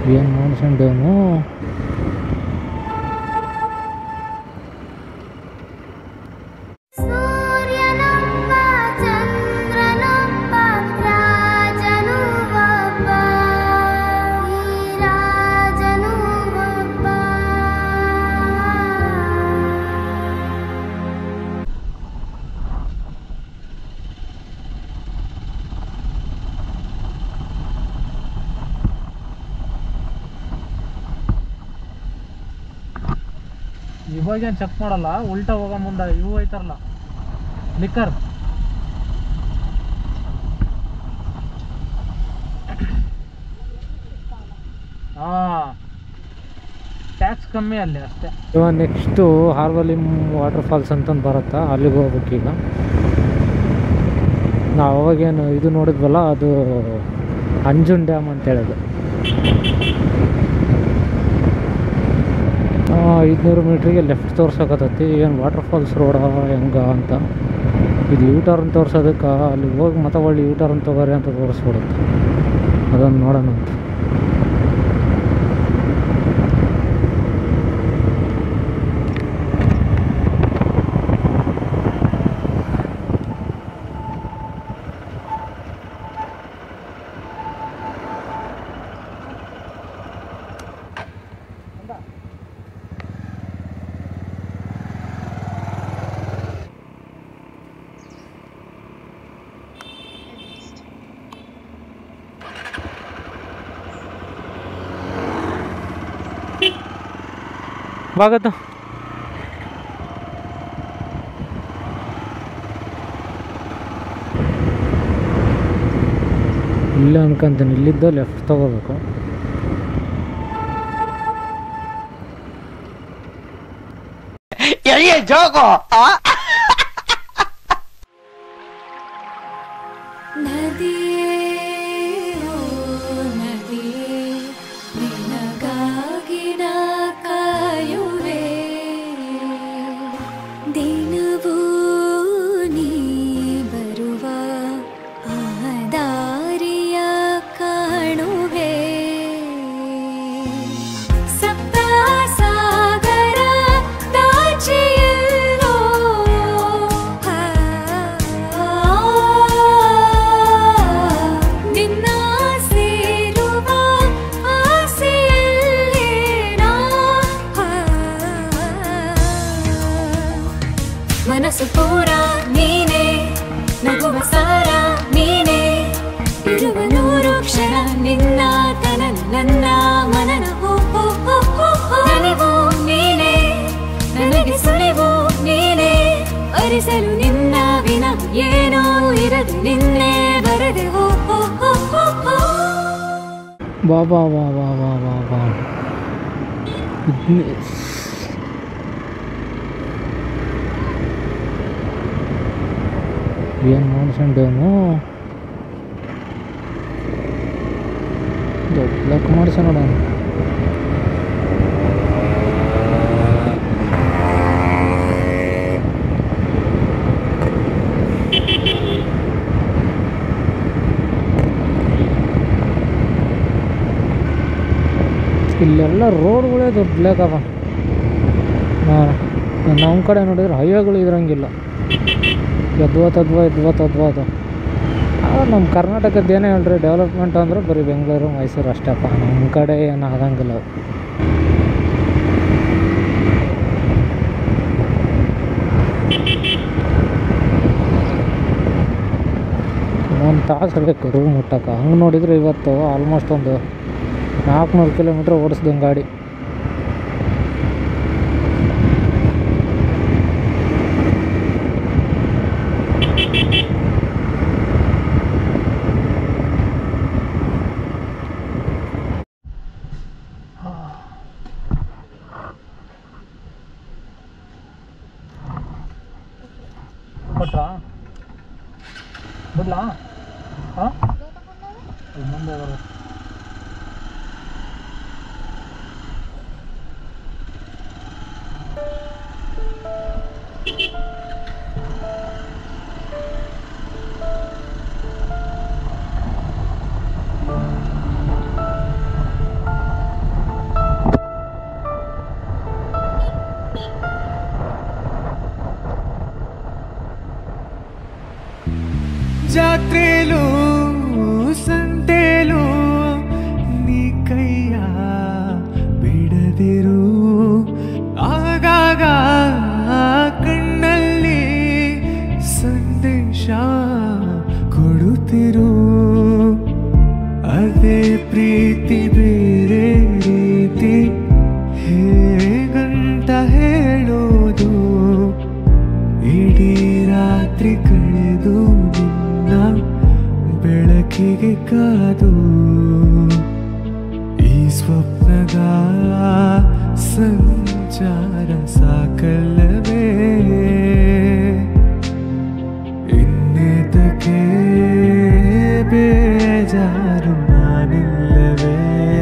ಏನು ಮಾಡ್ಸಂಡೇನು ಸೂರ್ಯನೊಬ್ಬ ಚಂದ್ರನೊಬ್ಬ ರಾಜನು ಒಬ್ಬ ಈ ರಾಜನು ಒಬ್ಬ ಇವಾಗೇನು ಚೆಕ್ ಮಾಡಲ್ಲ ಉಲ್ಟಾ ಹೋಗೋ ಮುಂದೆ ಇವು ಐತಾರಲ್ಲ ಲಿಕ್ಕರ್ ಹಾಂ ಟ್ಯಾಕ್ಸ್ ಕಮ್ಮಿ ಅಲ್ಲಿ ಅಷ್ಟೇ ಇವಾಗ ನೆಕ್ಸ್ಟು ಹಾರ್ವಲಿಮ್ ವಾಟರ್ ಫಾಲ್ಸ್ ಅಂತಂದು ಬರುತ್ತಾ ಅಲ್ಲಿಗೆ ಹೋಗ್ಬೇಕೀಗ ನಾವು ಅವಾಗೇನು ಇದು ನೋಡಿದ್ವಲ್ಲ ಅದು ಅಂಜುನ್ ಡ್ಯಾಮ್ ಅಂತ ಹೇಳೋದು ಐದುನೂರು ಮೀಟ್ರಿಗೆ ಲೆಫ್ಟ್ ತೋರ್ಸಕತ್ತೈತಿ ಏನು ವಾಟರ್ ಫಾಲ್ಸ್ ರೋಡ ಹೆಂಗ ಅಂತ ಇದು ಯೂ ಟರ್ನ್ ತೋರ್ಸೋದಕ್ಕೆ ಅಲ್ಲಿ ಹೋಗಿ ಮತ್ತೆ ಒಳ್ಳೆ ಯೂ ಟರ್ನ್ ತಗೋರಿ ಅಂತ ತೋರಿಸ್ಬಿಡುತ್ತೆ ಅದನ್ನು ನೋಡೋಣ ಅಂತ ಬಾಗತ್ತ ಇಲ್ಲೇ ಅನ್ಕೊಂತೀನಿ ಇಲ್ಲಿದ್ದ ಲೆಫ್ಟ್ ತಗೋಬೇಕು ನದಿಯೇ ನದಿಯೇ ನಿನಗಾಗಿ ನಾ ಕಾಯುವೆ ದಿನವೂ ನೀ ಬರುವ ಆ ದಾರಿಯ ಕಾಣುವೆ ಸಪ್ತ ಸಾಗರ ದಾಚಿಯಲ್ಲೋ ನಿನ್ನ ಸೇರುವ ಆಸೆಯಲ್ಲೇ ನಾ ಮನಸ್ಸು ಪೂರ ನೀನೇ ನಗುವ ಸಾರ ನೀನೇ ಇರುವ ನೂರು ಕ್ಷಣ ನಿನ್ನ ತನ ನನ್ನ ಮನನ ಹೋ ಹೋ ಹೋ ಹೋ ಹೋ. ನಲಿವು ನೀನೇ ನನಗೆ ಸುಳಿವು ನೀನೇ ಅರಿಸಲು ನಿನ್ನ ವಿನ ಏನೋ ಇರದು ನಿನ್ನೆ ಬರದೆ ಹೋ ಹೋ ಹೋ ಹೋ ಹೋ. ಬಾ ಬಾ ಬಾ ಬಾ ಬಾ ಬಾ ಬಾ ಇದ್ನ- ಏನು ಮಾಡ್ಸಂಡೇನು ದೊಡ್ಡ ಲೆಕ್ಕ ಮಾಡ್ಸ ನೋಡೋಣ ಇಲ್ಲೆಲ್ಲ ರೋಡ್ಗಳೇ ದೊಡ್ಡ ಲೇಕ್ ಅವ ಹಾಂ ನಮ್ಮ ಕಡೆ ನೋಡಿದ್ರೆ ಹೈವೇಗಳು ಇದ್ರಂಗಿಲ್ಲ ಯದ್ವಾ ತದ್ವಾ ಯದ್ವಾ ತದ್ವಾ ಅದು ನಮ್ಮ ಕರ್ನಾಟಕದ ಏನೇ ಹೇಳ್ರಿ ಡೆವಲಪ್ಮೆಂಟ್ ಅಂದ್ರೆ ಬರೀ ಬೆಂಗಳೂರು ಮೈಸೂರು ಅಷ್ಟೇಪ್ಪ ನಮ್ಮ ಕಡೆ ಏನು ಆಗಂಗಿಲ್ಲ ಅವು. ಒಂದು ತಾಸು ಬೇಕು ರೂಮ್ ಮುಟ್ಟಕ್ಕೆ ಹಂಗೆ ನೋಡಿದ್ರೆ ಇವತ್ತು ಆಲ್ಮೋಸ್ಟ್ ಒಂದು ನಾಲ್ಕುನೂರು ಕಿಲೋಮೀಟ್ರ್ ಓಡಿಸ್ದಂಗೆ ಗಾಡಿ ಕೊಟ್ರಾ ಬಿಡ್ಲಾ ಹಾಂ ಮುಂದೆ ಬರೋ ಕಾದಿರು ಆಗಾಗ ಕಣ್ಣಲ್ಲಿ ಸಂದೇಶ ಕೊಡುತ್ತಿರು ಅದೇ ಪ್ರೀತಿ ಬೇರೆ ರೀತಿ ಹೇಗಂತ ಹೇಳೋದು ಇಡೀ ರಾತ್ರಿ ಕಳೆದು ನಿನ್ನ ಬೆಳಕಿಗೆ ಕಾದು ಈ ಸ್ವಪ್ನದ ಸಂಚಾರ ಸಾಕಲ್ಲವೇ ಇನ್ನೇತಕ್ಕೆ ಬೇಜಾರು ನಾನಿಲ್ಲವೇ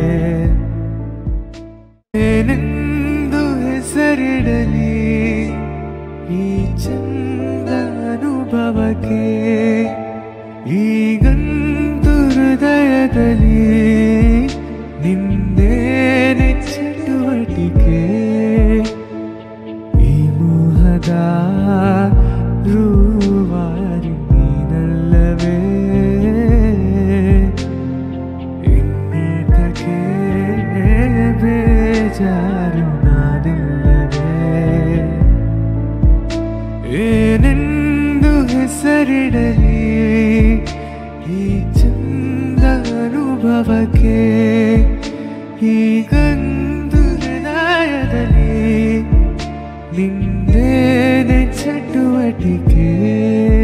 ಏನೆಂದು ಹೆಸರಿಡಲಿ ಈ ಚಂದ ಅನುಭವಕ್ಕೆ ಈಗಂತೂ ಹೃದಯದಲ್ಲಿ ನಿಂದೇನೆ ಚಟುವಟಿಕೆ ಈ ಮೋಹದ ರೂವಾರಿ ನೀನಲ್ಲವೇ ಇನ್ನೇತಕ್ಕೆ ಬೇಜಾರು ನಾನಿಲ್ಲವೇ ಏನೆಂದು ಹೆಸರಿಡಲಿ ಈ ಚಂದ ಅನುಭವಕ್ಕೆ ಈಗಂದು ಹೃದಯದಲ್ಲಿ ನಿಂದೇನೆ ಚಟುವಟಿಕೆ